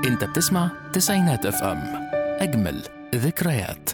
انت بتسمع تسعينات اف ام اجمل ذكريات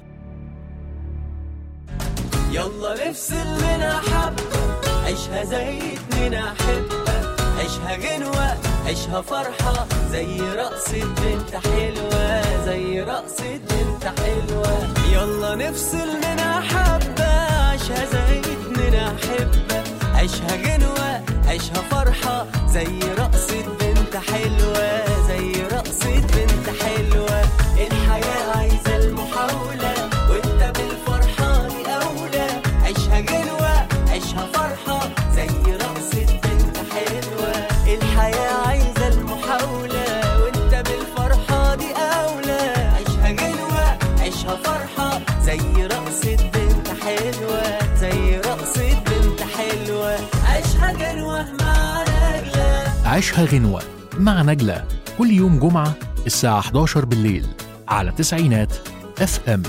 يلا نفصل منها حبة عيشها زي اتنين أحبة عيشها غنوة عيشها فرحة زي رقصة بنت حلوة زي رقصة بنت حلوة يلا نفصل منها حبة عيشها زي اتنين أحبة عيشها غنوة عيشها فرحة زي رقصة بنت حلوة زي رقصة بنت حلوة الحياة عايزة المحاولة وانت بالفرحة دي أولى عيشها غنوة عيشها فرحة زي رقصة بنت حلوة الحياة عايزة المحاولة وانت بالفرحة دي أولى عيشها غنوة عيشها فرحة زي رقصة بنت حلوة زي رقصة بنت حلوة عيشها غنوة مع نجلة عيشها غنوة مع نجلة كل يوم جمعة الساعة 11 بالليل على تسعينات اف ام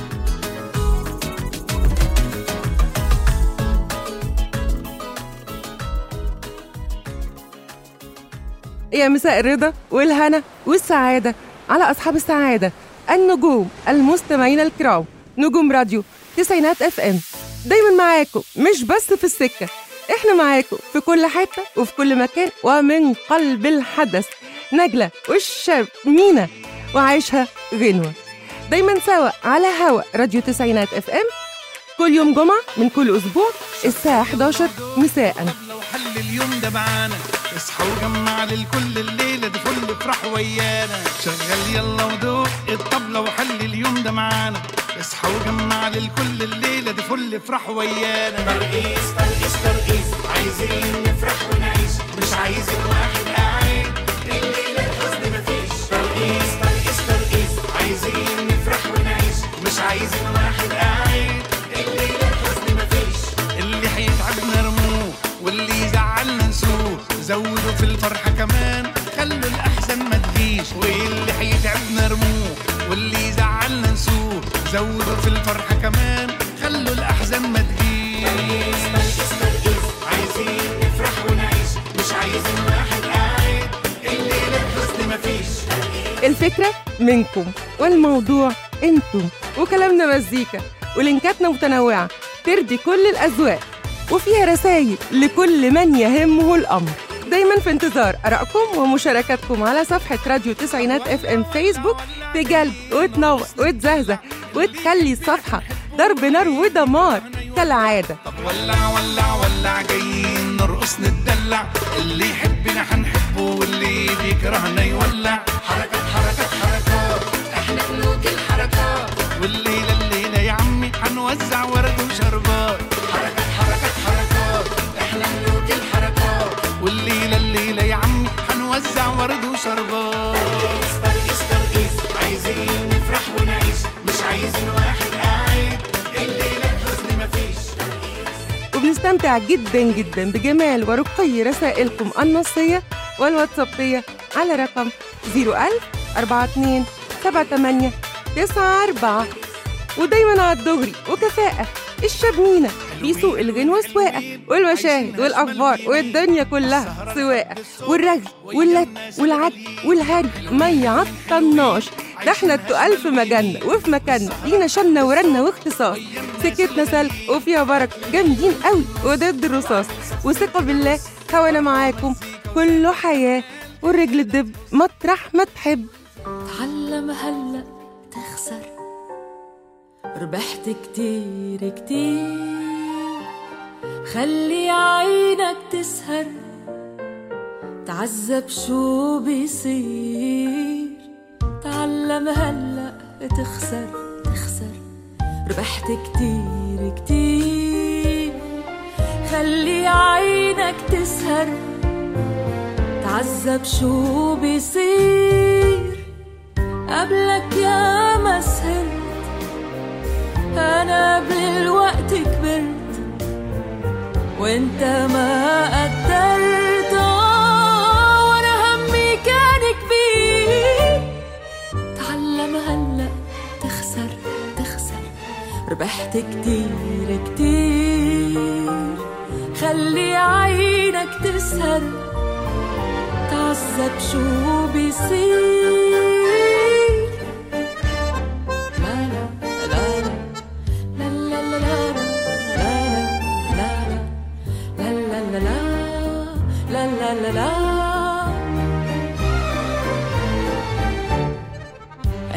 يا مساء الرضا والهنا والسعادة على أصحاب السعادة النجوم المستمعين الكرام نجوم راديو تسعينات اف ام دايما معاكم مش بس في السكة احنا معاكم في كل حتة وفي كل مكان ومن قلب الحدث نجلة والشاب مينا وعايشها غنوة دايما سوا على هوا راديو تسعينات اف ام كل يوم جمعة من كل أسبوع الساعة 11 مساءً لو حل اليوم ده معانا اصحى وجمع للكل الليلة دي فل افرح ويانا شغل يلا ودوق الطبلة وحل اليوم ده معانا اصحى وجمع للكل الليلة دي فل افرح ويانا ترقيص ترقيص ترقيص عايزين نفرح ونعيش مش عايزين واحد قاعد الليلة الحزن مفيش ترقيص ترقيص ترقيص عايزين نفرح ونعيش مش عايزين واحد قاعد الليلة الحزن مفيش اللي هيتعبنا رموه واللي يزعلنا نسوه زودوا في الفرحة كمان خلوا الأحزان ما تجيش واللي هيتعبنا رموه واللي يزعلنا نسوه زودوا في الفرحة كمان خلوا الأحزان ما تجيش عايزين نفرح ونعيش مش عايزين واحد قاعد الليلة الحزن مفيش الفكرة منكم والموضوع انتم وكلامنا مزيكا ولينكاتنا متنوعة ترضي كل الأذواق وفيها رسائل لكل من يهمه الأمر دايما في انتظار آرائكم ومشاركاتكم على صفحة راديو تسعينات اف ام فيسبوك تجلب وتنور وتزهزه وتخلي الصفحة ضرب نار ودمار كالعادة طب ولع ولع ولع جايين نرقص نتدلع اللي يحبنا هنحبه واللي بيكرهنا يولع حركات حركات حركات احنا ملوك الحركات والليلة الليلة يا عمي هنوزع ورد وشربات حركات حركات حركات احنا ملوك الحركات والليلة الليلة يا عمي هنوزع ورد وشربات ترقيص ترقيص عايزين نفرح ونعيش مش عايزين واحد قاعد الليلة الحزن مفيش وبنستمتع جدا جدا بجمال ورقي رسائلكم النصية والواتسابية على رقم 01000 42 78 94 ودايما على الدغري وكفاءة الشاب مينا بيسوق الغنوة سواقة والمشاهد والأخبار والدنيا كلها سواقة والرغي واللت والعد والهري ما يعطلناش ده احنا التقال في مجالنا وفي مكاننا لينا شنة ورنة واختصاص سكتنا سلك وفيها بركة جامدين قوي وضد الرصاص وثقة بالله هوانا معاكم كله حياة والرجل تدب مطرح ما تحب تعلم هلا تخسر ربحت كتير كتير خلي عينك تسهر تعذب شو بيصير تعلم هلا تخسر تخسر ربحت كتير كتير خلي عينك تسهر تعذب شو بيصير قبلك يا ما سهرت أنا قبل الوقت كبرت وانت ما قدرت آه، وانا همي كان كبير تعلم هلا تخسر تخسر ربحت كتير كتير خلي عينك تسهر تعذب شو بيصير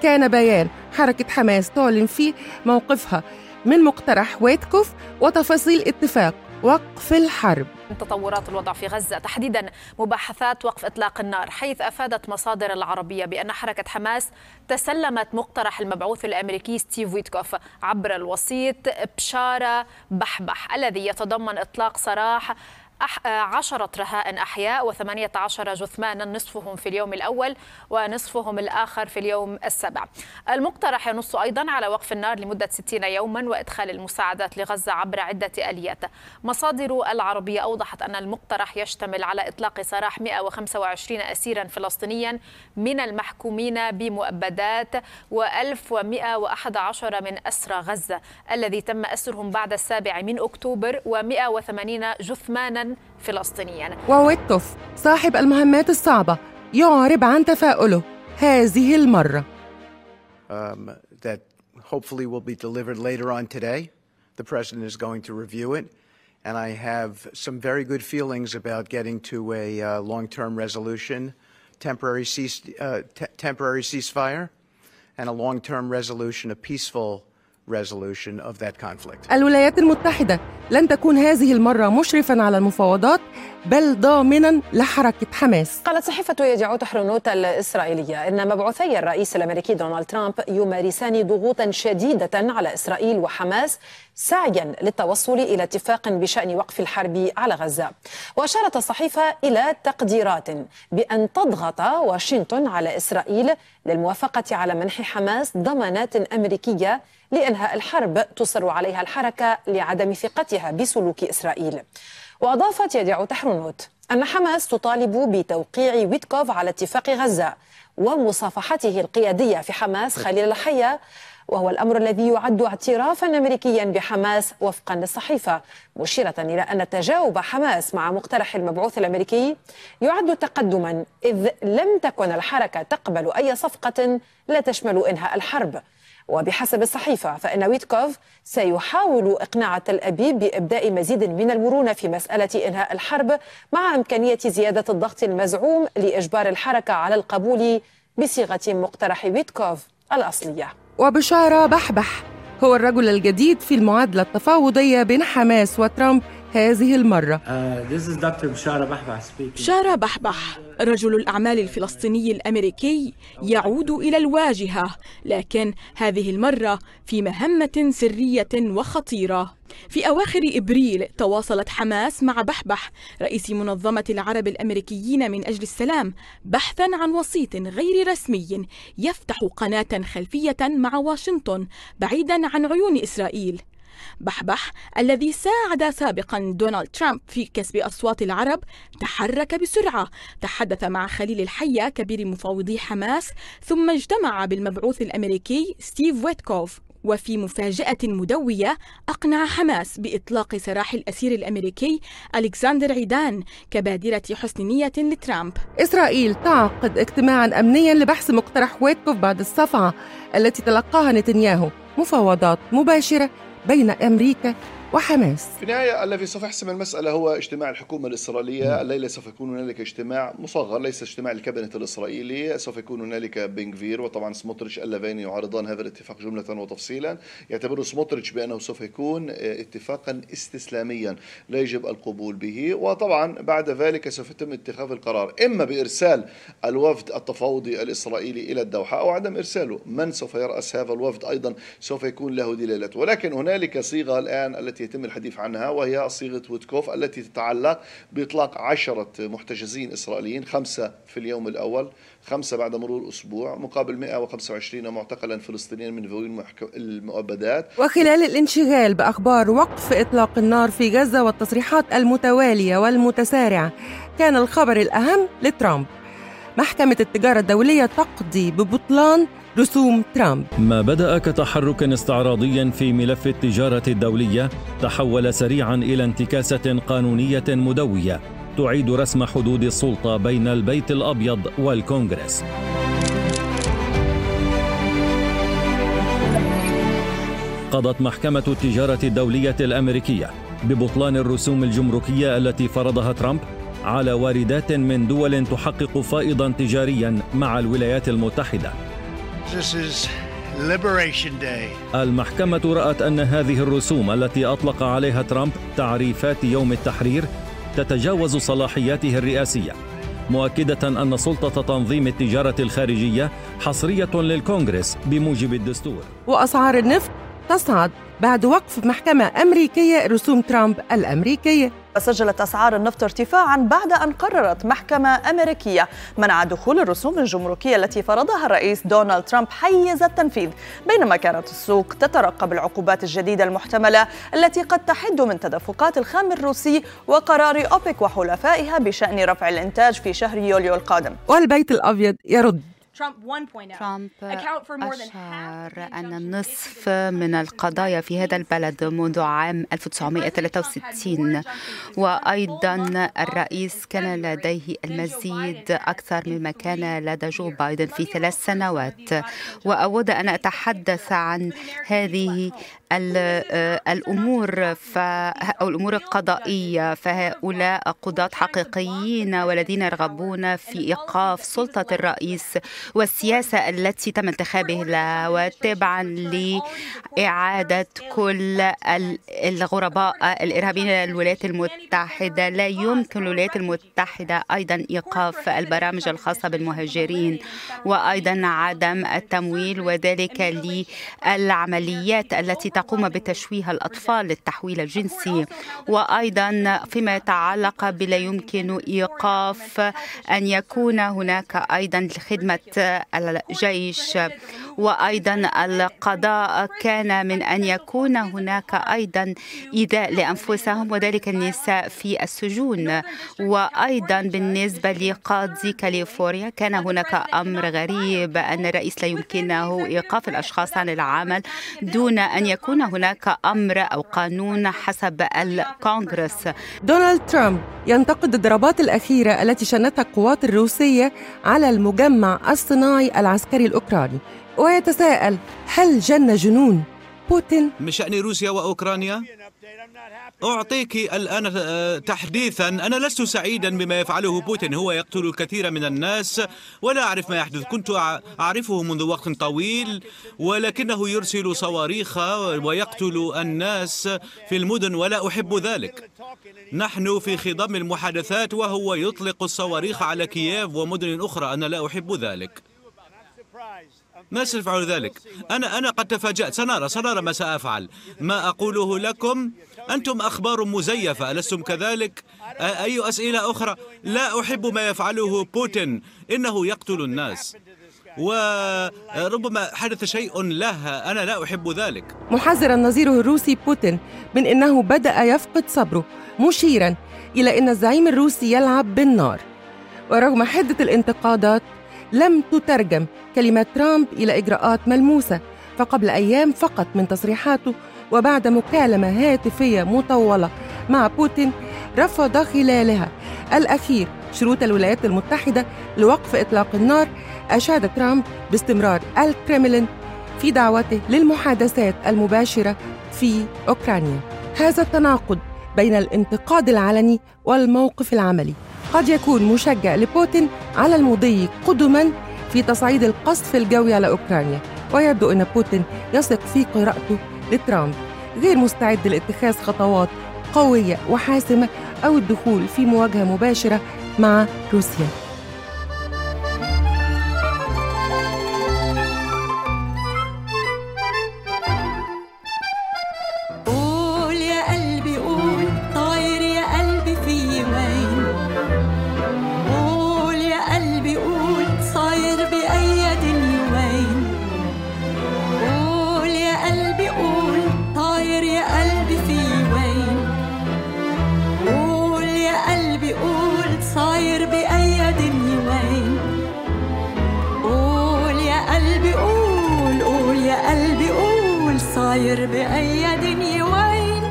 كان بيان حركة حماس تعلن فيه موقفها من مقترح ويتكوف وتفاصيل اتفاق وقف الحرب تطورات الوضع في غزة تحديدا مباحثات وقف إطلاق النار حيث أفادت مصادر العربية بأن حركة حماس تسلمت مقترح المبعوث الأمريكي ستيف ويتكوف عبر الوسيط بشارة بحبح الذي يتضمن إطلاق سراح أح- عشرة رهائن أحياء وثمانية عشر جثمانا نصفهم في اليوم الأول ونصفهم الآخر في اليوم السابع المقترح ينص أيضا على وقف النار لمدة 60 يوما وإدخال المساعدات لغزة عبر عدة آليات مصادر العربية أوضحت أن المقترح يشتمل على إطلاق سراح 125 أسيرا فلسطينيا من المحكومين بمؤبدات و1111 من أسرى غزة الذي تم أسرهم بعد السابع من أكتوبر و180 جثمانا فلسطينيا وويتكوف صاحب المهمات الصعبة يعرب عن تفاؤله هذه المرة um, that hopefully will be delivered later on today. The president is going to review it. And I have some very good feelings about getting to a uh, long term resolution, temporary, cease, uh, te- temporary ceasefire, and a long term resolution, a peaceful resolution of that conflict. الولايات المتحدة لن تكون هذه المرة مشرفا على المفاوضات بل ضامنا لحركة حماس قالت صحيفة يدعو حرنوت الإسرائيلية إن مبعوثي الرئيس الأمريكي دونالد ترامب يمارسان ضغوطا شديدة على إسرائيل وحماس سعيا للتوصل إلى اتفاق بشأن وقف الحرب على غزة وأشارت الصحيفة إلى تقديرات بأن تضغط واشنطن على إسرائيل للموافقة على منح حماس ضمانات أمريكية لإنهاء الحرب تصر عليها الحركة لعدم ثقتها بسلوك إسرائيل وأضافت يدعو تحرنوت أن حماس تطالب بتوقيع ويتكوف على اتفاق غزة ومصافحته القيادية في حماس خليل الحية وهو الأمر الذي يعد اعترافا أمريكيا بحماس وفقا للصحيفة مشيرة إلى أن تجاوب حماس مع مقترح المبعوث الأمريكي يعد تقدما إذ لم تكن الحركة تقبل أي صفقة لا تشمل إنهاء الحرب وبحسب الصحيفة فإن ويتكوف سيحاول إقناع تل أبيب بإبداء مزيد من المرونة في مسألة إنهاء الحرب مع إمكانية زيادة الضغط المزعوم لإجبار الحركة على القبول بصيغة مقترح ويتكوف الأصلية وبشارة بحبح هو الرجل الجديد في المعادلة التفاوضية بين حماس وترامب هذه المرة Uh, this is Dr. Bashara Bahbah speaking. بشارة بحبح رجل الأعمال الفلسطيني الأمريكي يعود إلى الواجهة لكن هذه المرة في مهمة سرية وخطيرة في أواخر إبريل تواصلت حماس مع بحبح رئيس منظمة العرب الأمريكيين من أجل السلام بحثا عن وسيط غير رسمي يفتح قناة خلفية مع واشنطن بعيدا عن عيون إسرائيل بحبح الذي ساعد سابقا دونالد ترامب في كسب أصوات العرب تحرك بسرعة تحدث مع خليل الحية كبير مفاوضي حماس ثم اجتمع بالمبعوث الأمريكي ستيف ويتكوف وفي مفاجأة مدوية أقنع حماس بإطلاق سراح الأسير الأمريكي ألكسندر عيدان كبادرة حسن نية لترامب إسرائيل تعقد اجتماعا أمنيا لبحث مقترح ويتكوف بعد الصفعة التي تلقاها نتنياهو مفاوضات مباشرة بين أمريكا وحماس في النهاية الذي سوف يحسم المسألة هو اجتماع الحكومة الإسرائيلية الليلة سوف يكون هنالك اجتماع مصغر ليس اجتماع الكابينت الإسرائيلي سوف يكون هنالك بنغفير وطبعا سموتريتش اللذين يعارضان هذا الاتفاق جملة وتفصيلا يعتبر سموتريتش بأنه سوف يكون اتفاقا استسلاميا لا يجب القبول به وطبعا بعد ذلك سوف يتم اتخاذ القرار إما بإرسال الوفد التفاوضي الإسرائيلي إلى الدوحة أو عدم إرساله من سوف يرأس هذا الوفد أيضا سوف يكون له دلالته ولكن هنالك صيغة الآن التي يتم الحديث عنها وهي صيغة ويتكوف التي تتعلق بإطلاق عشرة محتجزين إسرائيليين خمسة في اليوم الأول خمسة بعد مرور أسبوع مقابل 125 معتقلا فلسطينيا من ذوي المحك- المؤبدات وخلال الانشغال بأخبار وقف إطلاق النار في غزة والتصريحات المتوالية والمتسارعة كان الخبر الأهم لترامب محكمة التجارة الدولية تقضي ببطلان رسوم ترامب ما بدأ كتحرك استعراضي في ملف التجارة الدولية تحول سريعا إلى انتكاسة قانونية مدوية تعيد رسم حدود السلطة بين البيت الأبيض والكونغرس. قضت محكمة التجارة الدولية الأمريكية ببطلان الرسوم الجمركية التي فرضها ترامب على واردات من دول تحقق فائضا تجاريا مع الولايات المتحدة This is Liberation Day. المحكمة رأت أن هذه الرسوم التي أطلق عليها ترامب تعريفات يوم التحرير تتجاوز صلاحياته الرئاسية مؤكدة أن سلطة تنظيم التجارة الخارجية حصرية للكونغرس بموجب الدستور وأسعار النفط تصعد بعد وقف محكمة أمريكية رسوم ترامب الأمريكية سجلت أسعار النفط ارتفاعا بعد أن قررت محكمة أمريكية منع دخول الرسوم الجمركية التي فرضها الرئيس دونالد ترامب حيز التنفيذ بينما كانت السوق تترقب العقوبات الجديدة المحتملة التي قد تحد من تدفقات الخام الروسي وقرار أوبك وحلفائها بشأن رفع الإنتاج في شهر يوليو القادم والبيت الأبيض يرد ترامب أشار أن النصف من القضايا في هذا البلد منذ عام 1963 وأيضا الرئيس كان لديه المزيد أكثر مما كان لدى جو بايدن في ثلاث سنوات وأود أن أتحدث عن هذه الأمور أو الأمور القضائية فهؤلاء قضاة حقيقيين والذين يرغبون في إيقاف سلطة الرئيس والسياسة التي تم انتخابه لها وتبعا لإعادة كل الغرباء الإرهابيين إلى الولايات المتحدة لا يمكن الولايات المتحدة أيضا إيقاف البرامج الخاصة بالمهاجرين وأيضا عدم التمويل وذلك للعمليات التي تقوم بتشويه الأطفال للتحويل الجنسي وأيضا فيما يتعلق بلا يمكن إيقاف أن يكون هناك أيضا خدمة الجيش وايضا القضاء كان من ان يكون هناك ايضا ايذاء لانفسهم وذلك النساء في السجون وايضا بالنسبه لقاضي كاليفورنيا كان هناك امر غريب ان الرئيس لا يمكنه ايقاف الاشخاص عن العمل دون ان يكون هناك امر او قانون حسب الكونغرس دونالد ترامب ينتقد الضربات الاخيره التي شنتها القوات الروسيه على المجمع الصناعي العسكري الاوكراني ويتساءل هل جن جنون بوتين من شأن روسيا وأوكرانيا أعطيك الآن تحديثا أنا لست سعيدا بما يفعله بوتين هو يقتل الكثير من الناس ولا أعرف ما يحدث كنت أعرفه منذ وقت طويل ولكنه يرسل صواريخ ويقتل الناس في المدن ولا أحب ذلك نحن في خضم المحادثات وهو يطلق الصواريخ على كييف ومدن أخرى أنا لا أحب ذلك ما سأفعل ذلك أنا أنا قد تفاجأت سنرى سنرى ما سأفعل ما أقوله لكم أنتم أخبار مزيفة ألستم كذلك أي أسئلة أخرى لا أحب ما يفعله بوتين إنه يقتل الناس وربما حدث شيء له أنا لا أحب ذلك محذرا نظيره الروسي بوتين من أنه بدأ يفقد صبره مشيرا إلى أن الزعيم الروسي يلعب بالنار ورغم حدة الانتقادات لم تترجم كلمة ترامب إلى إجراءات ملموسة فقبل أيام فقط من تصريحاته وبعد مكالمة هاتفية مطولة مع بوتين رفض خلالها الأخير شروط الولايات المتحدة لوقف إطلاق النار أشاد ترامب باستمرار الكريملين في دعوته للمحادثات المباشرة في أوكرانيا هذا التناقض بين الانتقاد العلني والموقف العملي قد يكون مشجع لبوتين على المضي قدما في تصعيد القصف الجوي على أوكرانيا ويبدو أن بوتين يثق في قراءته لترامب غير مستعد لاتخاذ خطوات قوية وحاسمة أو الدخول في مواجهة مباشرة مع روسيا قول يا قلبي قول طاير يا قلبي في وين قول يا قلبي قول صاير بأي دنيا وين قول يا قلبي قول طاير يا قلبي في وين قول يا قلبي قول صاير بأي دنيا وين قول يا قلبي قول قول يا قلبي قول صاير بأي دنيا وين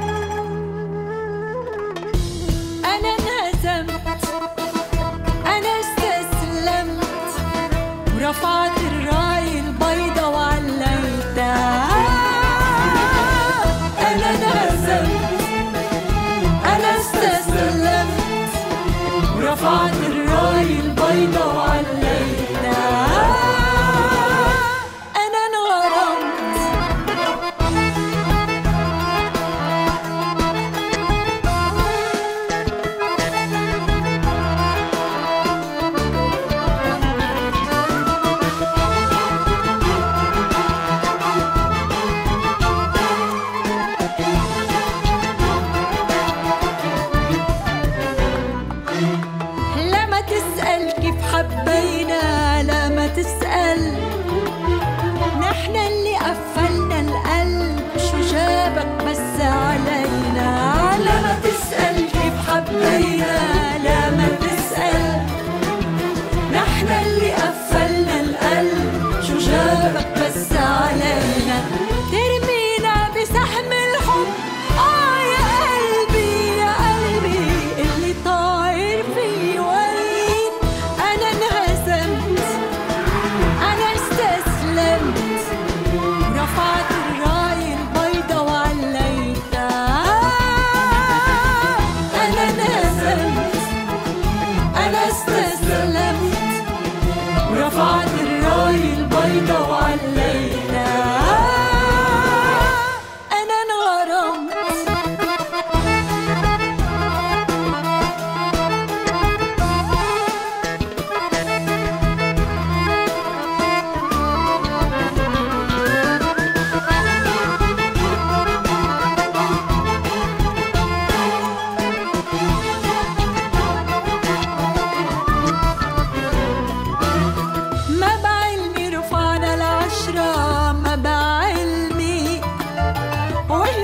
أنا انهزمت أنا استسلمت ورفعت الراية البيضة وعليتها أنا انهزمت أنا استسلمت ورفعت الراية البيضة وعليتها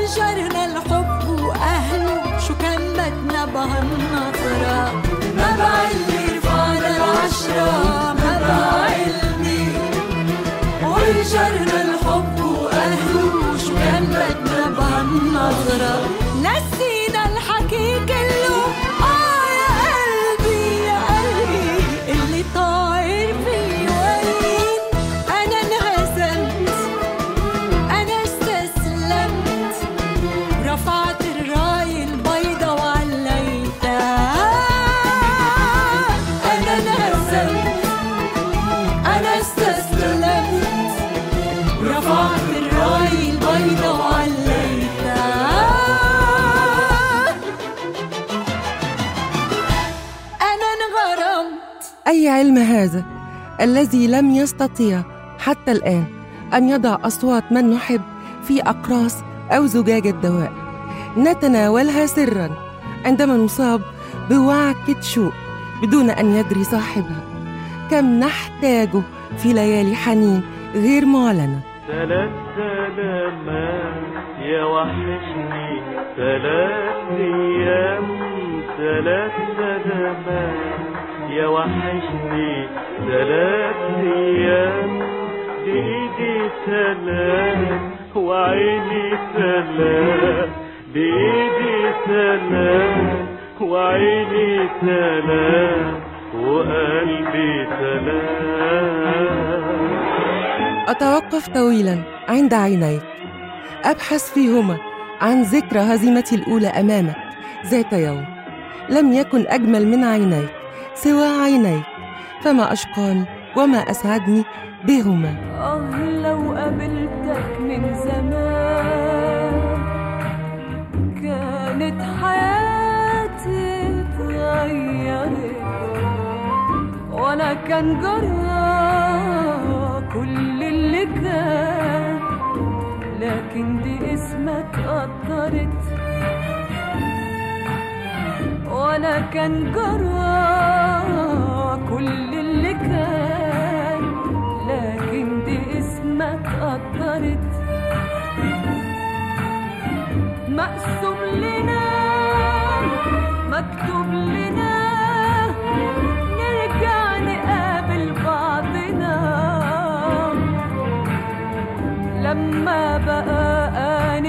وجرنا الحب وأهله شو كان بدنا بهالنظرة ما بعلمي رفعنا العشرة ما بعلمي وجرنا الحب وأهله شو كان بدنا بهالنظرة نسينا الحكي كله آه يا قلبي يا قلبي اللي طاير في الوين أنا انهزمت أنا استسلمت رفعت الراية البيضة وعليتها أنا انهزمت أنا استسلمت رفعت الراية البيضة وعليتها أنا انغرمت أي علم هذا الذي لم يستطيع حتى الآن أن يضع أصوات من نحب في أقراص أو زجاجة دواء نتناولها سرا عندما نصاب بوعكة شوق بدون أن يدري صاحبها كم نحتاجه في ليالي حنين غير معلنة ثلاث سلامات يا وحشني ثلاث ايام ثلاث سلامات يا وحشني ثلاث ايام بايدي سلام وعيني سلام بايدي سلام وعيني سلام وقلبي سلام أتوقف طويلا عند عينيك أبحث فيهما عن ذكرى هزيمتي الأولى أمامك ذات يوم لم يكن أجمل من عينيك سوى عينيك فما أشقاني وما أسعدني بهما آه لو قابلتك من زمان كانت حياتي اتغيرت ولا كان جرى كل اللي كان لكن دي اسمك قدرت ولا كان جرى كل اللي كان لكن دي اسمك قدرت مقسوم لنا مكتوب لنا نرجع نقابل بعضنا لما بقى آن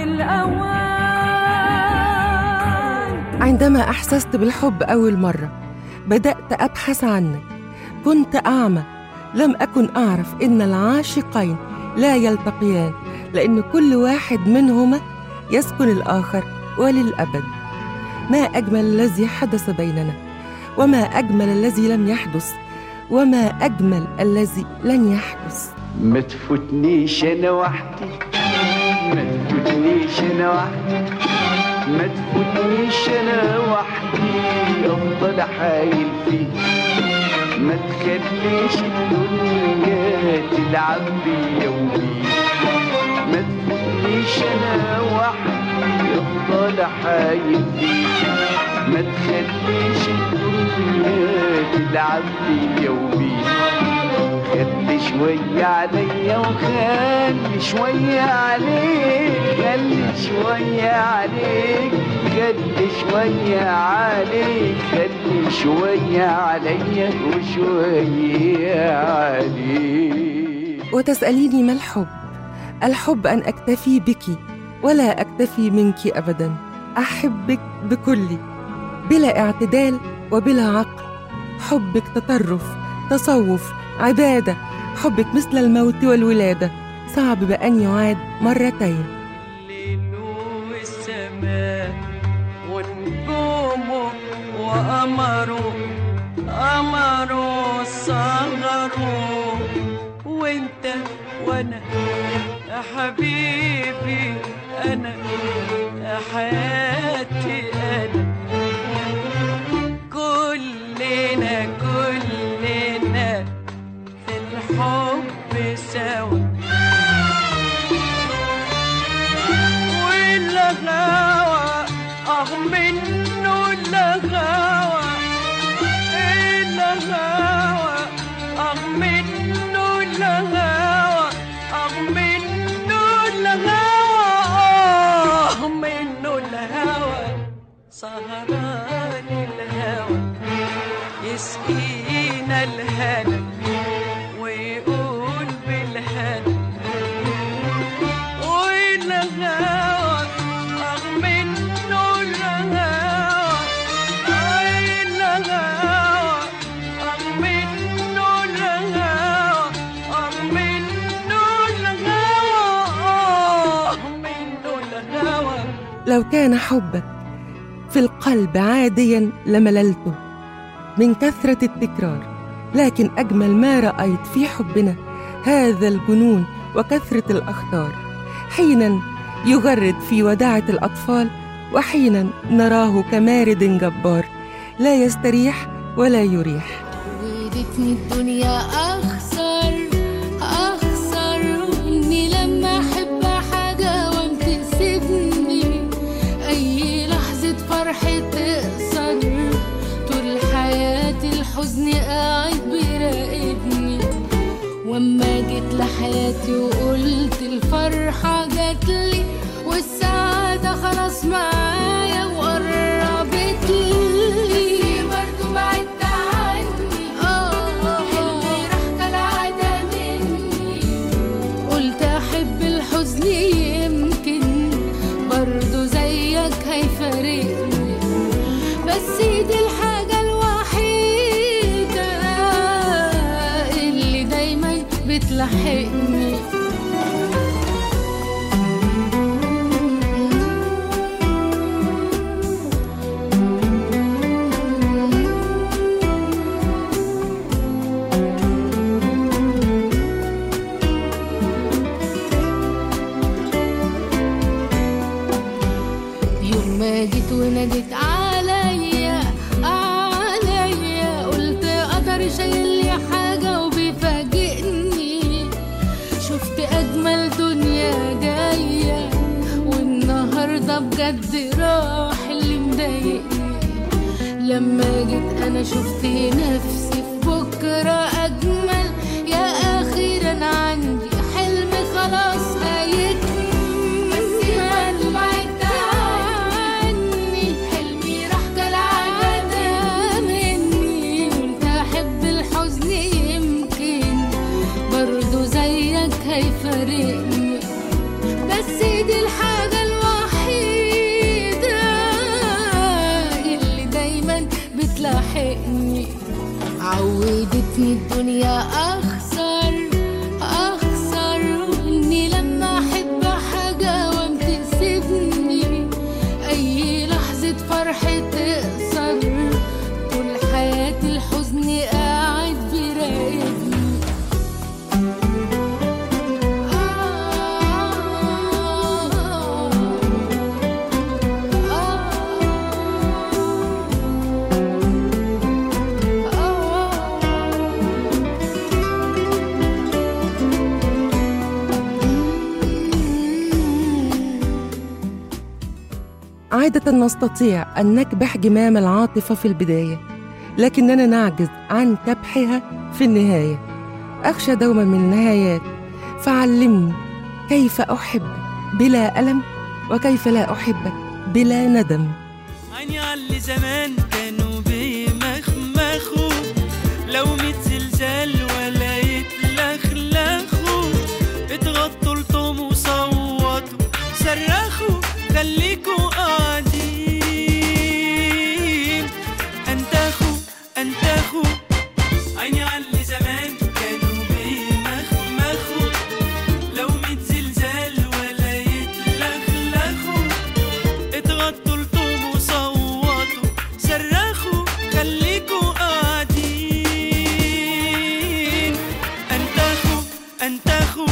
الأوان عندما أحسست بالحب أول مرة بدأت أبحث عنك كنت أعمى لم أكن أعرف إن العاشقين لا يلتقيان لأن كل واحد منهما يسكن الآخر وللأبد ما أجمل الذي حدث بيننا وما أجمل الذي لم يحدث وما أجمل الذي لن يحدث ما تفوتنيش انا وحدي ما تفوتنيش انا وحدي ما تفوتنيش انا وحدي افضل حايل فيك ما تخليش الدنيا تلعب بيا وبيك ما تفوتنيش انا وحدي افضل حايل فيك ما تخليش الدنيا تلعب بيا وبيك خلي شوية عليا وخلي شوية عليك خلي شوية عليك خلي شوية عليك خلي شوية عليا وشوية عليك وتسأليني ما الحب الحب أن أكتفي بك ولا أكتفي منك أبدا أحبك بكلي بلا اعتدال وبلا عقل حبك تطرف تصوف عبادة حبك مثل الموت والولادة صعب بأن يعاد مرتين والسماء ونجومه وقمره قمره صغره وانت وانا يا حبيبي انا يا حياتي انا كلنا كلنا في الحب سوا والغاوى اه منه الغاوى الغاوى اه منه الغاوى اه منه الغاوى اه لو كان حبك في القلب عاديا لمللته من كثرة التكرار لكن أجمل ما رأيت في حبنا هذا الجنون وكثرة الأخطار حينا يغرد في وداعة الأطفال وحينا نراه كمارد جبار لا يستريح ولا يريح ودتني الدنيا أخسر أخسر إني لما أحب حاجة وأم تسيبني أي لحظة فرح تقصر طول حياتي الحزن قاعد بيراقبني وأما جيت لحياتي وقلت الفرحة جاتلي والسعادة خلاص معايا وقربت لي برضه بعدت عني حلمي راح كالعادة مني قلت أحب الحزن يمكن برضه زيك هيفارقني بس دي الحاجة الوحيدة اللي دايما بتلحقني يوم ما جيت وناديت عليا عليا قلت قدر شايل لي حاجة وبيفاجئني شفت أجمل دنيا جاية والنهاردة بجد راح اللي مضايقني لما جيت أنا شفت نفسي في بكرة أجمل يا أخيرا عندي حلم خلاص هيكمل بس برضه بعدت عني حلمي راح كالعادة مني قلت أحب الحزن يمكن برضه زيك هيفارقني بس دي الحاجة الوحيدة اللي دايما بتلاحقني عودتني الدنيا أخسر أخسر إني لما أحب حاجة وأم تسيبني أي لحظة فرح تقصر طول حياتي الحزن قاعد بيراقبني عادة نستطيع أن نكبح جمام العاطفة في البداية لكننا نعجز عن كبحها في النهاية أخشى دوما من النهايات فعلمني كيف أحب بلا ألم وكيف لا أحبك بلا ندم عيني على اللي زمان كانوا بيمخمخوا لو ميت زلزال ولا يتلخلخوا اتغطوا لطم وصوتوا صرخوا خليكوا قاعدين انتخوا انتخوا عيني على اللي زمان كانوا بيمخمخوا لو ميت زلزال ولا يتلخلخوا اتغطوا لطم وصوتوا صرخوا خليكوا قاعدين انتخوا انتخوا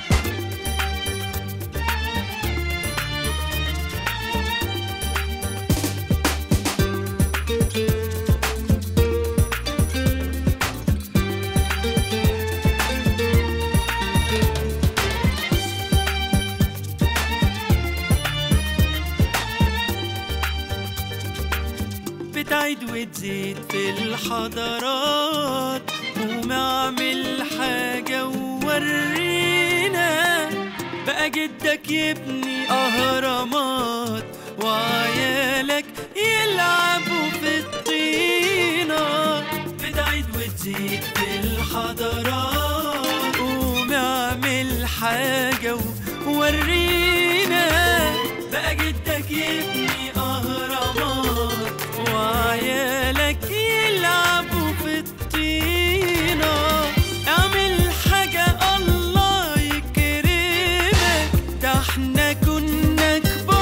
بتعيد وتزيد في الحضارات قوم اعمل حاجة وورينا بقى جدك يبني أهرامات وعيالك يلعبوا في الطينة بتعيد وتزيد في الحضارات قوم اعمل حاجة وورينا بقى جدك يبني أهرامات وعيالك يلعبوا في الطينة اعمل حاجة الله يكرمك ده احنا كنا كبار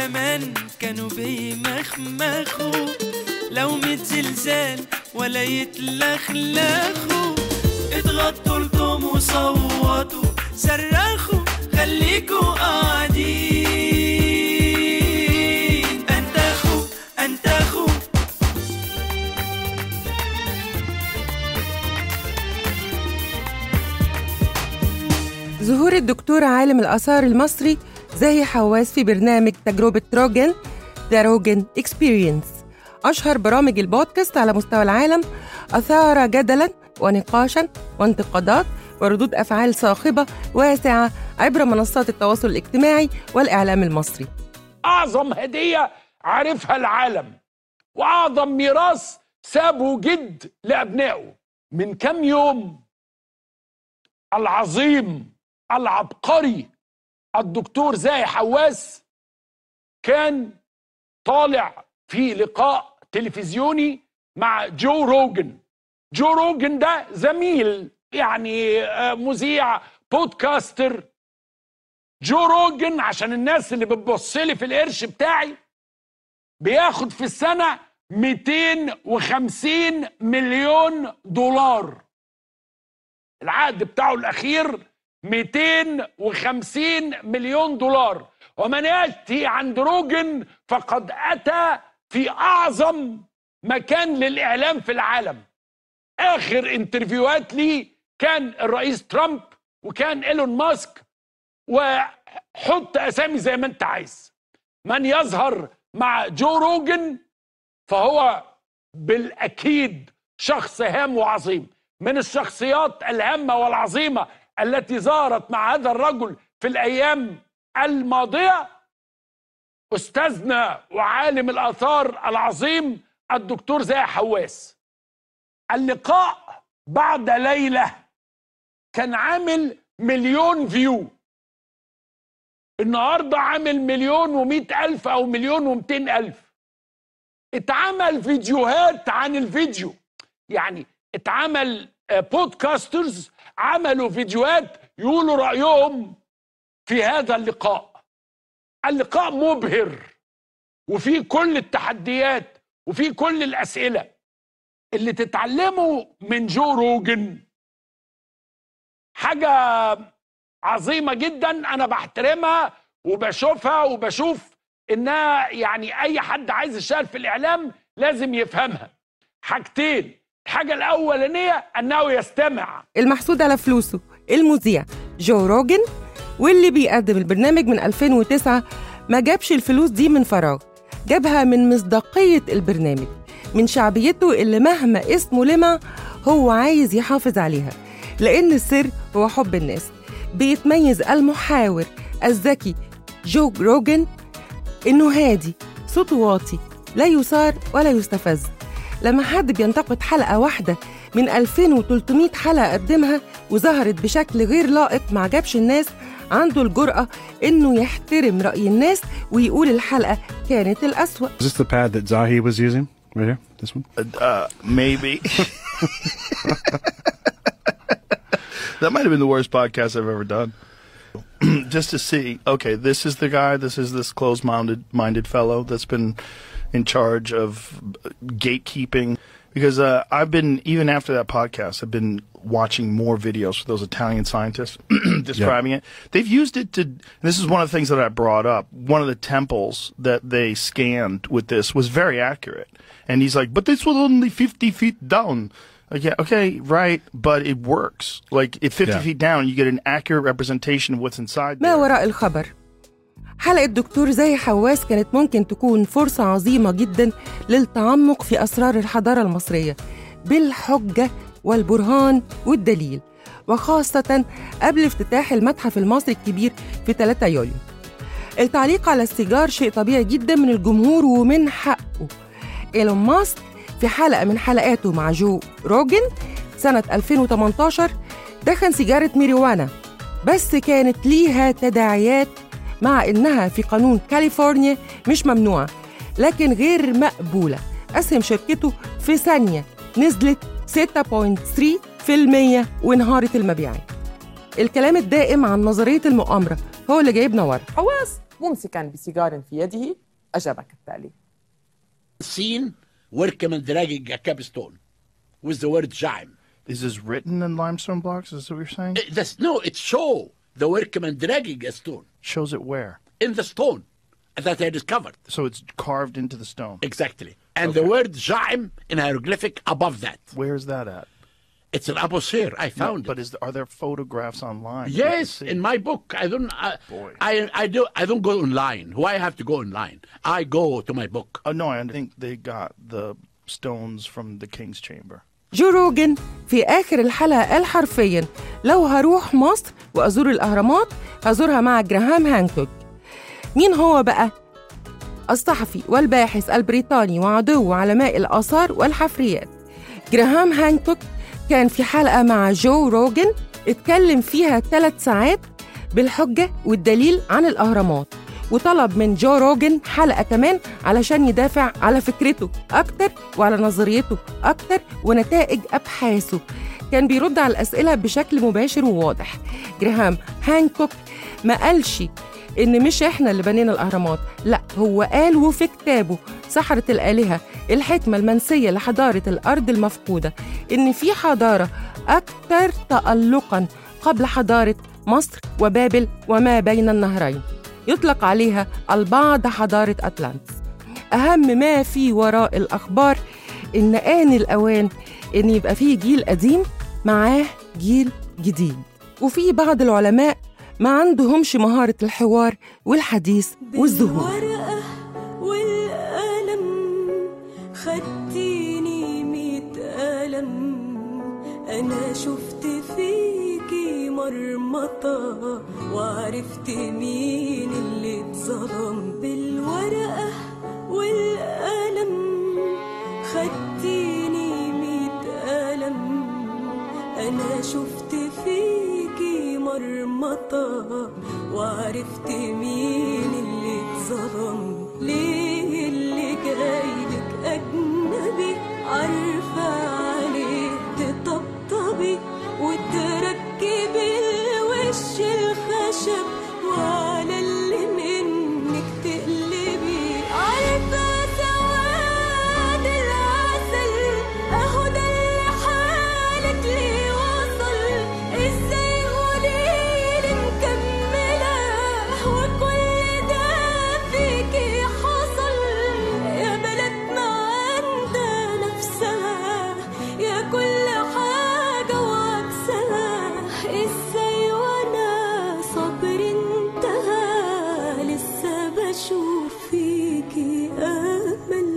زمان كانوا بيمخمخوا لو ميت زلزال ولا يتلخلخوا اضغطوا لكم وصوتوا صرخوا خليكوا قاعدين انتخوا انتخوا ظهور الدكتور عالم الآثار المصري زاهي حواس في برنامج تجربة روجن ذا روجن اكسبيرينس أشهر برامج البودكاست على مستوى العالم أثار جدلا ونقاشا وانتقادات وردود أفعال صاخبة واسعة عبر منصات التواصل الاجتماعي والإعلام المصري أعظم هدية عرفها العالم وأعظم ميراث سابه جد لأبنائه من كم يوم العظيم العبقري الدكتور زاهي حواس كان طالع في لقاء تلفزيوني مع جو روجن جو روجن ده زميل يعني آه، مذيع بودكاستر جو روجن عشان الناس اللي بتبص لي في القرش بتاعي بياخد في السنة 250 مليون دولار العقد بتاعه الأخير 250 مليون دولار ومن يأتي عند روجن فقد أتى في أعظم مكان للإعلام في العالم آخر انترفيوهات لي كان الرئيس ترامب وكان إيلون ماسك وحط أسامي زي ما أنت عايز من يظهر مع جو روجن فهو بالأكيد شخص هام وعظيم من الشخصيات الهامة والعظيمة التي ظهرت مع هذا الرجل في الأيام الماضية أستاذنا وعالم الآثار العظيم الدكتور زاهي حواس اللقاء بعد ليلة كان عامل مليون فيو النهاردة عامل مليون ومئة ألف أو مليون ومئتين ألف اتعمل فيديوهات عن الفيديو يعني اتعمل آه، بودكاسترز عملوا فيديوهات يقولوا رأيهم في هذا اللقاء اللقاء مبهر وفي كل التحديات وفي كل الأسئلة اللي تتعلموا من جو روجن حاجة عظيمة جدا أنا بحترمها وبشوفها وبشوف إنها يعني أي حد عايز يشتغل في الإعلام لازم يفهمها حاجتين الحاجة الأولانية أنه يستمع المحسود على فلوسه المذيع جو روجن واللي بيقدم البرنامج من 2009 ما جابش الفلوس دي من فراغ جابها من مصداقية البرنامج من شعبيته اللي مهما اسمه لمع هو عايز يحافظ عليها لأن السر هو حب الناس بيتميز المحاور الذكي جو روجن إنه هادي صوته واطي لا يثار ولا يستفز لما حد بينتقد حلقة واحدة من 2300 حلقة قدمها وظهرت بشكل غير لائق ما عجبش الناس عنده الجرأة إنه يحترم رأي الناس ويقول الحلقة كانت الأسوأ Is this the pad that Zahi was using? Right here? This one? Uh, maybe. that might have been the worst podcast I've ever done. Just to see, okay, this is the guy, this is this closed minded minded fellow that's been in charge of gatekeeping. Because uh, I've been, even after that podcast, I've been watching more videos for those Italian scientists describing it. They've used it to, and this is one of the things that I brought up. One of the temples that they scanned with this was very accurate. And he's like, but this was only 50 feet down. Like, yeah, okay, right, but it works. Like, at 50 Yeah. feet down, you get an accurate representation of what's inside ما وراء الخبر حلقة دكتور زاهي حواس كانت ممكن تكون فرصة عظيمة جدا للتعمق في أسرار الحضارة المصرية بالحجة والبرهان والدليل وخاصة قبل افتتاح المتحف المصري الكبير في 3 يوليو التعليق على السيجار شيء طبيعي جدا من الجمهور ومن حقه إيلون ماسك في حلقة من حلقاته مع جو روجن سنة 2018 دخن سيجارة ميريوانا بس كانت ليها تداعيات مع إنها في قانون كاليفورنيا مش ممنوعة لكن غير مقبولة أسهم شركته في ثانية نزلت 6.3% وانهارت المبيعات الكلام الدائم عن نظرية المؤامرة هو اللي جايبنا ورا حواس ممسكا بسيجار في يده أجاب كالتالي seen workmen dragging a capstone with the word Jaim. Is this written in limestone blocks? Is that what you're saying? It- that's, no, it show the workmen dragging a stone Shows it where? in the stone that I discovered. So it's carved into the stone. Exactly. And the word Jaim in hieroglyphic above that. Where's that at? It's an Abusir. I No, found but it. is are there photographs online? you can Yes, see? in my book. I don't. I, I I do. I don't go online. Why I have to go online? I go to my book. Oh no, I think they got the stones from the king's chamber. جو روجن في آخر الحلقة قال حرفيا لو هروح مصر وأزور الأهرامات هزورها مع جراهام هانكوك مين هو بقى؟ الصحفي والباحث البريطاني وعضو علماء الآثار والحفريات جراهام هانكوك كان في حلقة مع جو روجن اتكلم فيها ثلاث ساعات بالحجة والدليل عن الأهرامات وطلب من جو روجن حلقة كمان علشان يدافع على فكرته أكتر وعلى نظريته أكتر ونتائج أبحاثه كان بيرد على الأسئلة بشكل مباشر وواضح جراهام هانكوك ما قالش إن مش إحنا اللي بنينا الأهرامات لا هو قال وفي كتابه سحرة الآلهة الحكمة المنسية لحضارة الأرض المفقودة إن في حضارة أكثر تألقا قبل حضارة مصر وبابل وما بين النهرين يطلق عليها البعض حضارة أتلانتس أهم ما في وراء الأخبار إن آن الأوان إن يبقى فيه جيل قديم معاه جيل جديد وفي بعض العلماء ما عندهمش مهارة الحوار والحديث والظهور بالورقة والقلم خدتيني ميت قلم أنا شفت فيكي مرمطة وعرفت مين اللي اتظلم بالورقة والقلم خدتيني ميت قلم أنا شفت فيكي مرمطة وعرفت مين اللي اتظلم ليه اللي جايلك أجنبي عارفة عليه تطبطبي وتركبي الوش الخشب وعلى اللي منك تقلبي عارفة سواد العسل أهو ده اللي حالك ليه وصل ازاي قوليلي مكملة وكل ده فيكي حصل يا بلدنا عندها نفسها يا كل حاجة وعكسها ازاي وانا صبر انتهى لسه بشوف فيكي امل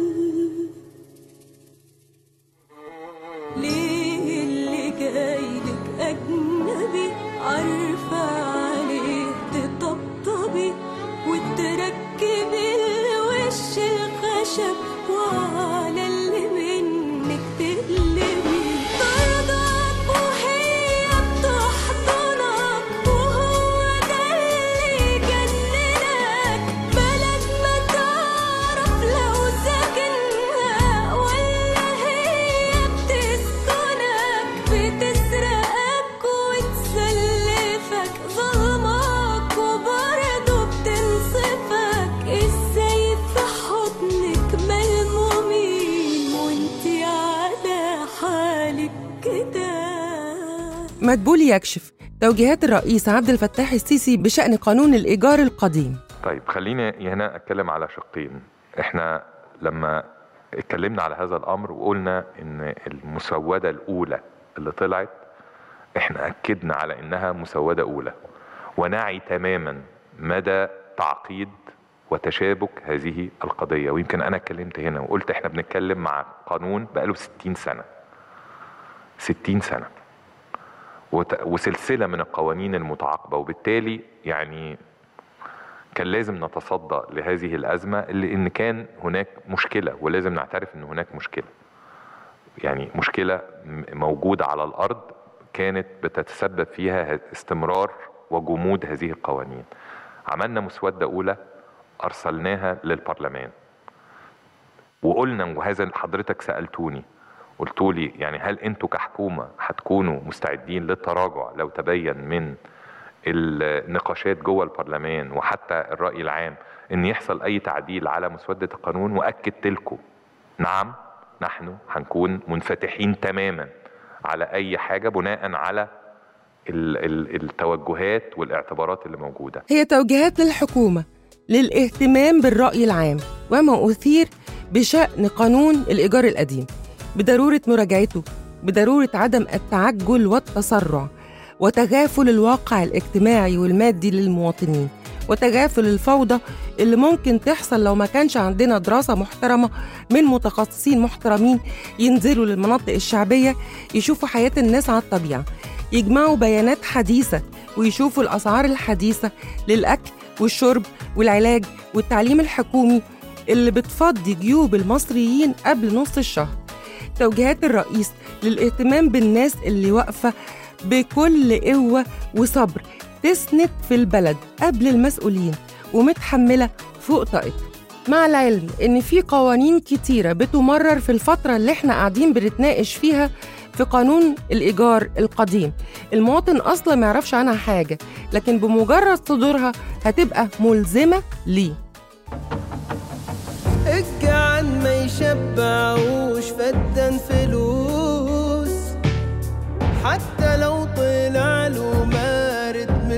ليه اللي جايلك أجنبي عارفة عليه تطبطبي وتركبي الوش الخشب وعلى اللي منك تقلبي ترضاك وهي بتحضنك وهو ده اللي يجننك بلد ما تعرف لو ساكنها ولا هي بتسكنك بتسرقك وتسلفك ظلمك وبرضه بتنصفك ازاي في حضنك ملمومين وانتي على حالك كده مدبولي يكشف توجيهات الرئيس عبد الفتاح السيسي بشأن قانون الإيجار القديم طيب خليني هنا اتكلم على شقين احنا لما اتكلمنا على هذا الامر وقلنا ان المسوده الاولى اللي طلعت احنا اكدنا على انها مسوده اولى ونعي تماما مدى تعقيد وتشابك هذه القضيه ويمكن انا اتكلمت هنا وقلت احنا بنتكلم مع قانون بقاله 60 سنه 60 سنه وت- وسلسله من القوانين المتعاقبه وبالتالي يعني كان لازم نتصدى لهذه الازمه اللي ان كان هناك مشكله ولازم نعترف ان هناك مشكله يعني مشكله م- موجوده على الارض كانت بتتسبب فيها ه- استمرار وجمود هذه القوانين عملنا مسوده اولى ارسلناها للبرلمان وقلنا وهذا اللي حضرتك سالتوني قلتوا لي يعني هل انتوا كحكومه هتكونوا مستعدين للتراجع لو تبين من النقاشات جوه البرلمان وحتى الراي العام ان يحصل اي تعديل على مسوده القانون واكدت لكم نعم نحن هنكون منفتحين تماما على اي حاجه بناء على ال- ال- التوجهات والاعتبارات اللي موجوده هي توجيهات للحكومة للاهتمام بالرأي العام وما أثير بشأن قانون الإيجار القديم بضرورة مراجعته بضرورة عدم التعجل والتسرع وتغافل الواقع الاجتماعي والمادي للمواطنين وتغافل الفوضى اللي ممكن تحصل لو ما كانش عندنا دراسة محترمة من متخصصين محترمين ينزلوا للمناطق الشعبية يشوفوا حياة الناس على الطبيعة يجمعوا بيانات حديثة ويشوفوا الأسعار الحديثة للأكل والشرب والعلاج والتعليم الحكومي اللي بتفضي جيوب المصريين قبل نص الشهر توجيهات الرئيس للاهتمام بالناس اللي واقفة بكل قوة وصبر تسند في البلد قبل المسؤولين ومتحملة فوق طاقتها مع العلم إن في قوانين كتيرة بتمرر في الفترة اللي احنا قاعدين بنتناقش فيها في قانون الإيجار القديم المواطن أصلا ما يعرفش عنها حاجة لكن بمجرد صدورها هتبقى ملزمة ليه الجعان ما يشبعوش فدان فلوس حتى لو طلع له مارد من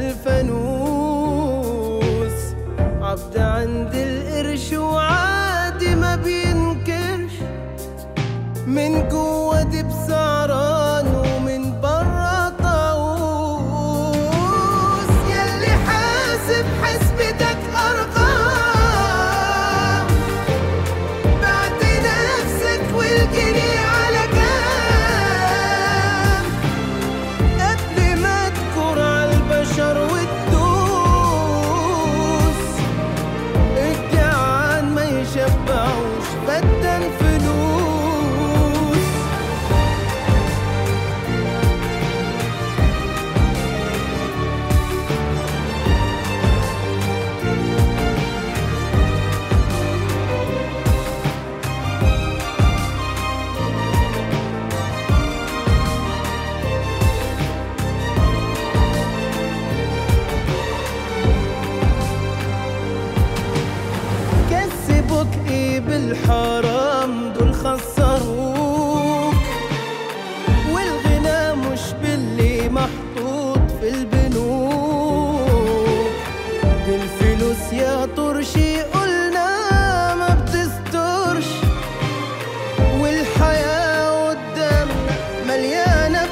الفانوس عبد عند القرش وعادي ما بينكرش من جوه دي بسعران ومن بره طاووس ياللي حاسب حسبتك ارقام بعت نفسك والجنيه على كام قبل ما تكر على البشر وتدوس الجعان ما يشبعوش بدل فلوس كسبوك ايه بالحرام دول خسروك والغنى مش باللي محطوط في البنوك دي الفلوس يا طرشي قلنا ما بتسترش والحياة قدامنا مليانة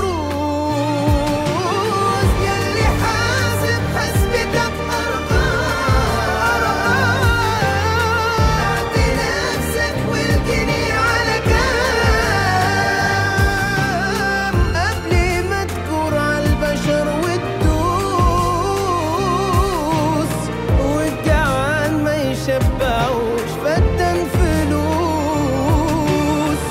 بدروس ياللي حاسب حسبتك أرقام نفسك والجنيه على كام قبل ما تكور على البشر وتدوس والجعان ما يشبعوش فدان فلوس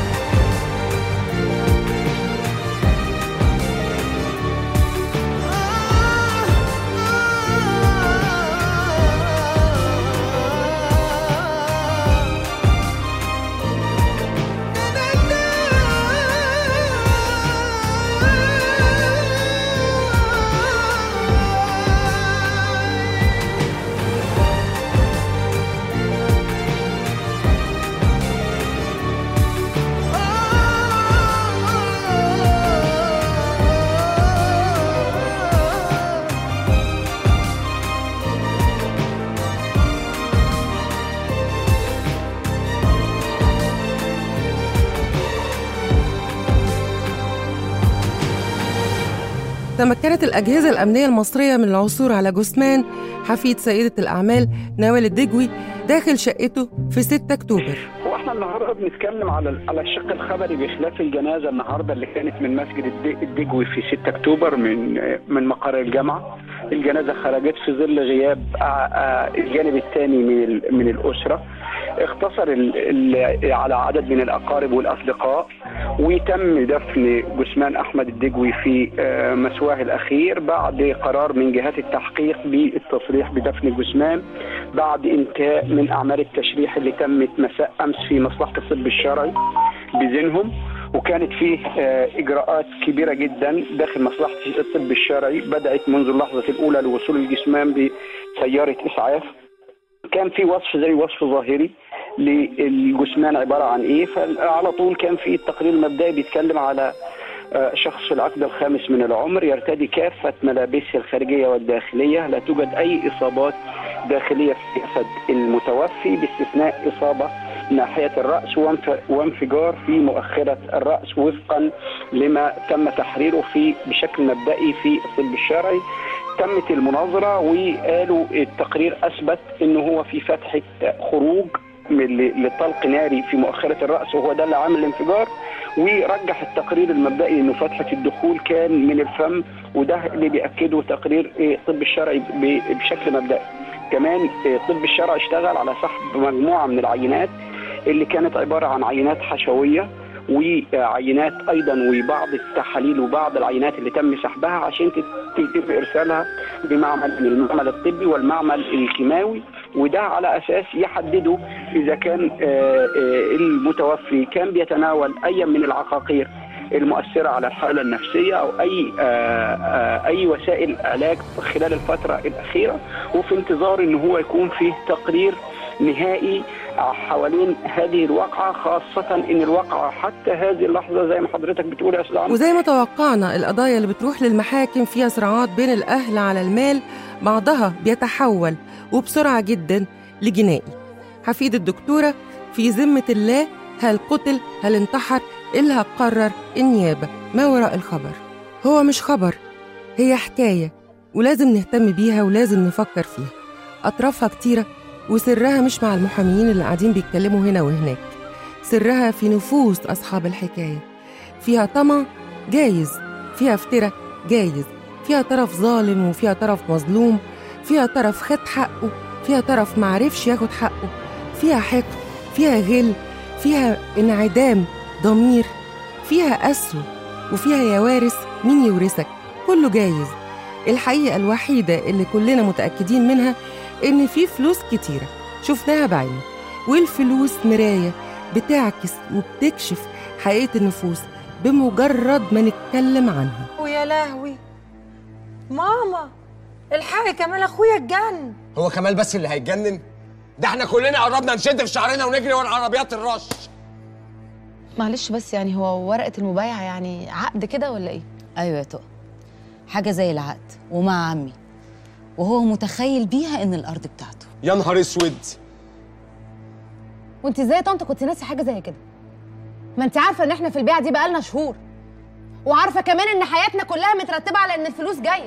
تمكنت الأجهزة الأمنية المصرية من العثور على جثمان حفيد سيدة الأعمال نوال الدجوي داخل شقته في 6 أكتوبر هو احنا النهارده بنتكلم على على الشق الخبري بخلاف الجنازه النهارده اللي كانت من مسجد الد- الدجوي في 6 اكتوبر من من مقر الجامعه الجنازه خرجت في ظل غياب آه، آه، الجانب الثاني من ال- من الاسره اختصر ال- ال- على عدد من الاقارب والاصدقاء وتم دفن جثمان احمد الدجوي في آه، مسواه الاخير بعد قرار من جهات التحقيق بالتصريح بدفن الجثمان بعد انتهاء من اعمال التشريح اللي تمت مساء امس في مصلحه الطب الشرعي بذنهم وكانت فيه آه، اجراءات كبيره جدا داخل مصلحه الطب الشرعي بدات منذ اللحظه الاولى لوصول الجثمان بسياره اسعاف كان في وصف زي وصف ظاهري للجثمان عباره عن ايه فعلى طول كان في التقرير المبدئي بيتكلم على آه، شخص في العقد الخامس من العمر يرتدي كافة ملابسه الخارجية والداخلية لا توجد أي إصابات داخلية في جسد المتوفي باستثناء إصابة ناحية الرأس وانف- وانفجار في مؤخرة الرأس وفقا لما تم تحريره في بشكل مبدئي في الطب الشرعي تمت المناظرة وقالوا التقرير أثبت أنه هو في فتحة خروج من- ل- لطلق ناري في مؤخرة الرأس وهو ده اللي عامل الانفجار ورجح التقرير المبدئي انه فتحه الدخول كان من الفم وده اللي بياكده تقرير إيه، الطب الشرعي ب- بشكل مبدئي كمان إيه، الطب الشرعي اشتغل على سحب مجموعه من العينات اللي كانت عباره عن عينات حشويه وعينات ايضا وبعض التحاليل وبعض العينات اللي تم سحبها عشان تت- يتم ارسالها بمعمل من المعمل الطبي والمعمل الكيماوي وده على اساس يحددوا اذا كان آه، آه، المتوفي كان بيتناول اي من العقاقير المؤثره على الحاله النفسيه او اي آه، آه، اي وسائل علاج خلال الفتره الاخيره وفي انتظار ان هو يكون فيه تقرير نهائي حوالين هذه الواقعه خاصه ان الواقعه حتى هذه اللحظه زي ما حضرتك بتقول يا استاذ عمرو وزي ما توقعنا القضايا اللي بتروح للمحاكم فيها صراعات بين الأهل على المال بعضها بيتحول وبسرعة جدا لجنائي حفيد الدكتورة في ذمة الله هل قتل هل انتحر اللي هتقرر النيابة ما وراء الخبر هو مش خبر هي حكاية ولازم نهتم بيها ولازم نفكر فيها أطرافها كتيرة وسرها مش مع المحاميين اللي قاعدين بيتكلموا هنا وهناك سرها في نفوس أصحاب الحكاية فيها طمع جايز فيها افتراء جايز فيها طرف ظالم وفيها طرف مظلوم فيها طرف خد حقه فيها طرف معرفش ياخد حقه فيها حقد فيها غل فيها انعدام ضمير فيها قسوة وفيها يا وارث مين يورثك كله جايز الحقيقة الوحيدة اللي كلنا متأكدين منها إن في فلوس كتيرة شفناها بعيني والفلوس مراية بتعكس وبتكشف حقيقة النفوس بمجرد ما نتكلم عنها ويا لهوي ماما الحقي كمال اخويا اتجن هو كمال بس اللي هيتجنن ده احنا كلنا قربنا نشد في شعرنا ونجري ورا عربيات الرش معلش بس يعني هو ورقة المبايعة يعني عقد كده ولا ايه؟ ايوه يا تقى حاجه زي العقد ومع عمي وهو متخيل بيها ان الارض بتاعته يا نهار اسود وانت ازاي يا طنط كنت ناسي حاجة زي كده؟ ما انت عارفة ان احنا في البيعة دي بقالنا شهور وعارفة كمان ان حياتنا كلها مترتبة على ان الفلوس جاية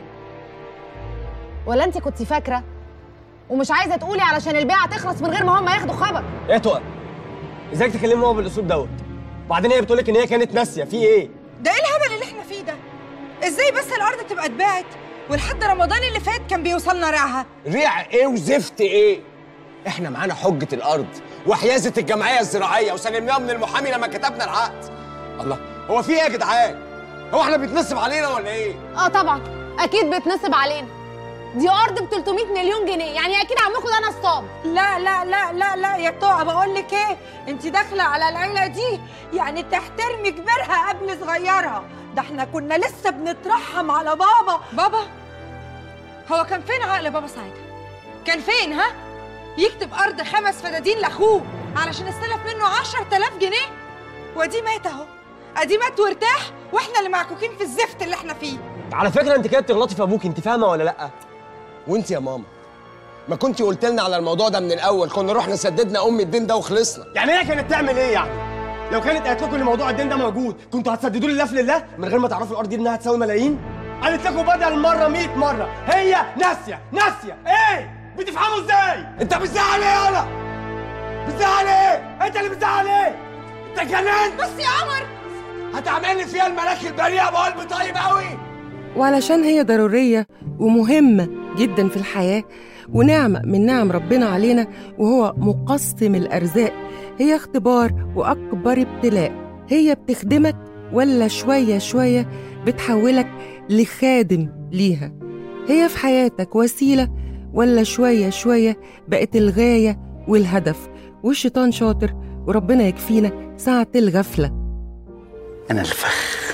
ولا انت كنت فاكرة ومش عايزة تقولي علشان البيعة تخلص من غير ما هم ياخدوا خبر ايه يا تقى ازاي تكلمني هو بالاسلوب دوت وبعدين هي بتقول لك ان هي كانت ناسيه في ايه ده ايه الهبل اللي احنا فيه ده ازاي بس الارض تبقى اتباعت ولحد رمضان اللي فات كان بيوصلنا ريعها ريع ايه وزفت ايه احنا معانا حجه الارض وحيازه الجمعيه الزراعيه وسلمناها من المحامي لما كتبنا العقد الله هو في ايه يا جدعان هو احنا بيتنصب علينا ولا ايه اه طبعا اكيد بتنصب علينا دي ارض ب 300 مليون جنيه يعني اكيد عمكم ده نصاب لا لا لا لا لا يا طوع بقول لك ايه انت داخله على العيله دي يعني تحترمي كبيرها قبل صغيرها ده احنا كنا لسه بنترحم على بابا بابا هو كان فين عقل بابا ساعتها كان فين ها يكتب ارض خمس فدادين لاخوه علشان استلف منه 10000 جنيه وادي مات اهو ادي مات وارتاح واحنا اللي معكوكين في الزفت اللي احنا فيه على فكره انت كده بتغلطي في ابوك انت فاهمه ولا لا وانت يا ماما ما كنت قلت لنا على الموضوع ده من الاول كنا رحنا سددنا ام الدين ده وخلصنا يعني هي كانت تعمل ايه يعني؟ لو كانت قالت لكم ان موضوع الدين ده موجود كنتوا هتسددوا لي الله في لله من غير ما تعرفوا الارض دي انها تساوي ملايين؟ قالت لكم بدل مره 100 مره هي ناسيه ناسيه ايه؟ بتفهموا ازاي؟ انت بتزعل ايه يالا؟ بتزعل ايه؟ انت اللي بتزعل ايه؟ انت جنان بس يا عمر هتعمل فيها الملاك البريء ابو قلب طيب قوي وعلشان هي ضرورية ومهمة جدا في الحياة ونعمة من نعم ربنا علينا وهو مقسم الأرزاق هي اختبار وأكبر ابتلاء هي بتخدمك ولا شوية شوية بتحولك لخادم ليها هي في حياتك وسيلة ولا شوية شوية بقت الغاية والهدف والشيطان شاطر وربنا يكفينا ساعة الغفلة أنا الفخ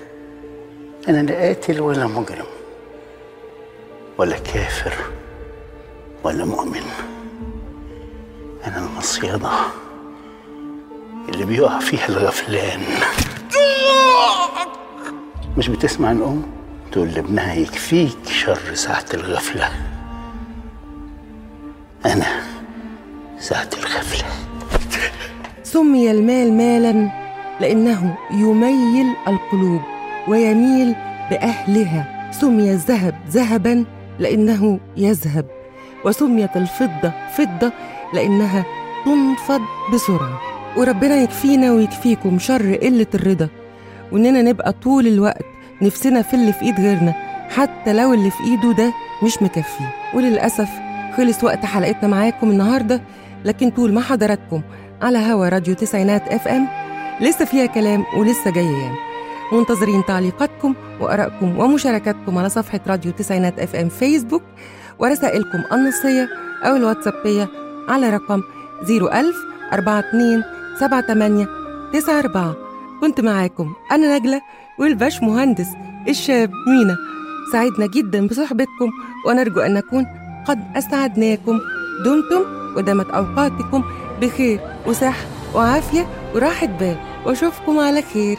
أنا لا قاتل ولا مجرم ولا كافر ولا مؤمن أنا المصيدة اللي بيقع فيها الغفلان مش بتسمع الأم تقول لابنها يكفيك شر ساعة الغفلة أنا ساعة الغفلة سمي المال مالا لأنه يميل القلوب ويميل بأهلها سمي الذهب ذهبا لأنه يذهب وسميت الفضة فضة لأنها تنفض بسرعة وربنا يكفينا ويكفيكم شر قلة الرضا وإننا نبقى طول الوقت نفسنا في اللي في إيد غيرنا حتى لو اللي في إيده ده مش مكفيه وللأسف خلص وقت حلقتنا معاكم النهاردة لكن طول ما حضراتكم على هوا راديو تسعينات اف ام لسه فيها كلام ولسه جاي ايام منتظرين تعليقاتكم وارائكم ومشاركاتكم على صفحه راديو تسعينات اف ام فيسبوك ورسائلكم النصيه او الواتسابيه على رقم 01000 42 78 94 كنت معاكم انا نجله والباش مهندس الشاب مينا سعدنا جدا بصحبتكم ونرجو ان نكون قد اسعدناكم دمتم ودامت اوقاتكم بخير وصحه وعافيه وراحه بال واشوفكم على خير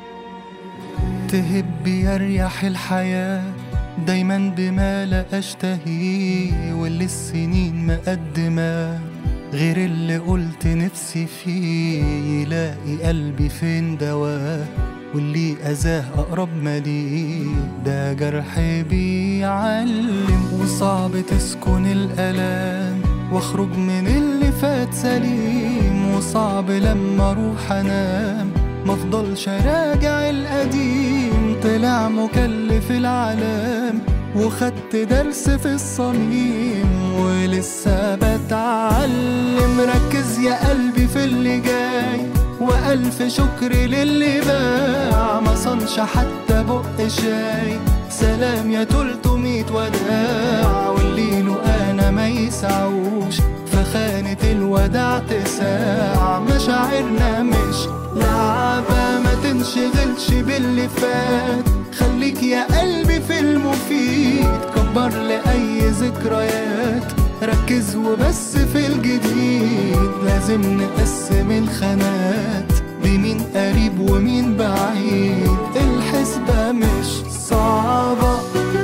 تهب يريح الحياة دايما بما لا أشتهيه واللي السنين مقدمة غير اللي قلت نفسي فيه يلاقي قلبي فين دواه واللي أذاه أقرب ما ليه ده جرح بيعلم وصعب تسكن الألام واخرج من اللي فات سليم وصعب لما اروح انام مفضلش راجع القديم طلع مكلف العالم وخدت درس في الصميم ولسه بتعلم ركز يا قلبي في اللي جاي وألف شكر للي باع ما صنش حتى بق شاي سلام يا تلتمية وداع واللي له أنا ما يسعوش فخانة الوداع تساع مشاعرنا مش لعبة ما تنشغلش باللي فات خليك يا قلبي في المفيد كبر لأي ذكريات ركز وبس في الجديد لازم نقسم الخانات بمين قريب ومين بعيد الحسبة مش صعبة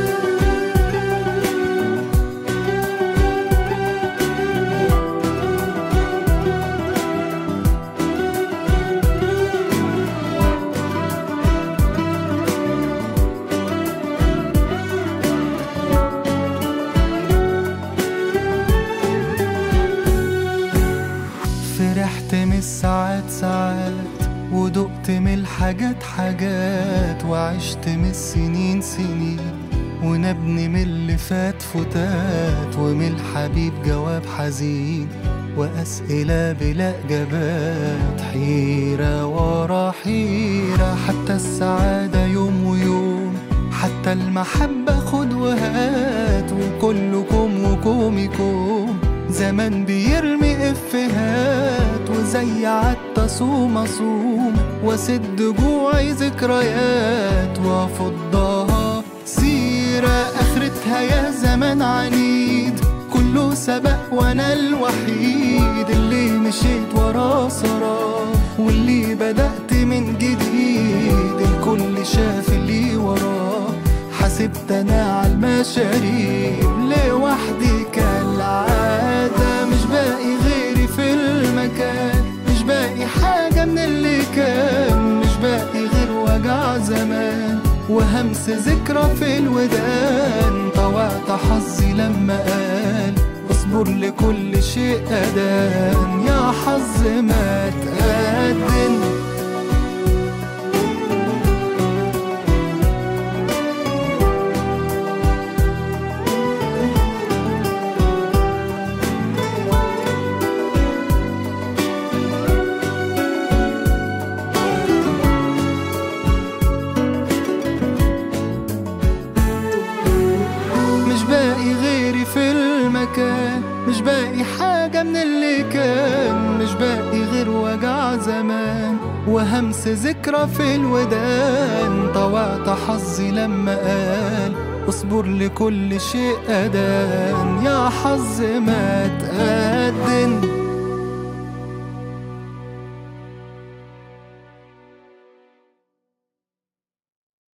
فرحت من الساعات ساعات ودقت من الحاجات حاجات وعشت من السنين سنين ونبني من اللي فات فتات ومن الحبيب جواب حزين وأسئلة بلا إجابات حيرة ورا حيرة حتى السعادة يوم ويوم حتى المحبة خد وهات وكلكم وكومكم زمان بيرمي افهات وزي عدت اصوم اصوم واسد جوعي ذكريات وافضها سيرة اخرتها يا زمان عنيد كله سبق وانا الوحيد اللي مشيت وراه سراه واللي بدأت من جديد الكل شاف اللي وراه حسبت انا على المشاريب لوحدي كالعادة مش باقي غيري في المكان مش باقي حاجة من اللي كان مش باقي غير وجع زمان وهمس ذكرى في الودان طوعت حظي لما قال اصبر لكل شيء أدان يا حظ ما تقدم مش باقي غيري في المكان مش باقي حاجة من اللي كان مش باقي غير وجع زمان وهمس ذكرى في الودان طوعت حظي لما قال اصبر لكل شيء أدان يا حظ ما تقدم